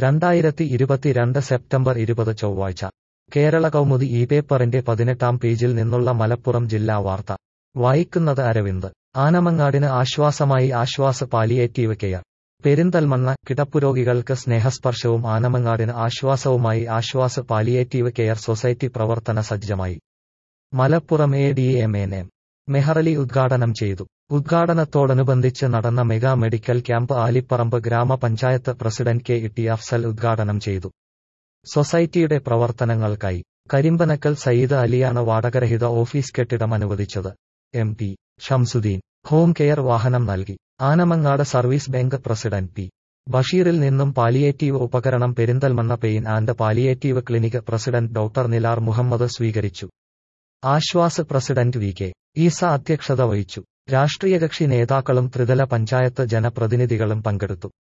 രണ്ടായിരത്തി ഇരുപത്തിരണ്ട് സെപ്റ്റംബർ ഇരുപത് ചൊവ്വാഴ്ച കേരള കൗമുദി ഈ പേപ്പറിന്റെ പതിനെട്ടാം പേജിൽ നിന്നുള്ള മലപ്പുറം ജില്ലാ വാർത്ത വായിക്കുന്നത് അരവിന്ദ് ആനമങ്ങാടിന് ആശ്വാസമായി ആശ്വാസ് പാലിയേറ്റീവ് കെയർ പെരിന്തൽമണ്ണ കിടപ്പുരോഗികൾക്ക് സ്നേഹസ്പർശവും ആനമങ്ങാടിന് ആശ്വാസവുമായി ആശ്വാസ് പാലിയേറ്റീവ് കെയർ സൊസൈറ്റി പ്രവർത്തന സജ്ജമായി Malappuram A D M N M Meharali ഉദ്ഘാടനം ചെയ്തു ഉദ്ഘാടനത്തോടനുബന്ധിച്ച് നടന്ന മെഗാ മെഡിക്കൽ ക്യാമ്പ് ആലിപ്പറമ്പ് ഗ്രാമപഞ്ചായത്ത് പ്രസിഡന്റ് കെ ഇട്ടി അഫ്സൽ ഉദ്ഘാടനം ചെയ്തു സൊസൈറ്റിയുടെ പ്രവർത്തനങ്ങൾക്കായി കരിമ്പനക്കൽ സയ്യിദ് അലിയാണ് വാടകരഹിത ഓഫീസ് കെട്ടിടം അനുവദിച്ചത് M T Shamsuddin home care വാഹനം നൽകി Anamangad service bank president P ബഷീറിൽ നിന്നും പാലിയേറ്റീവ് ഉപകരണം Perinthalmanna pain and palliative clinic president doctor Nilar Muhammad സ്വീകരിച്ചു Ashwas president V K Isa അധ്യക്ഷത വഹിച്ചു രാഷ്ട്രീയകക്ഷി നേതാക്കളും ത്രിതല പഞ്ചായത്ത് ജനപ്രതിനിധികളും പങ്കെടുത്തു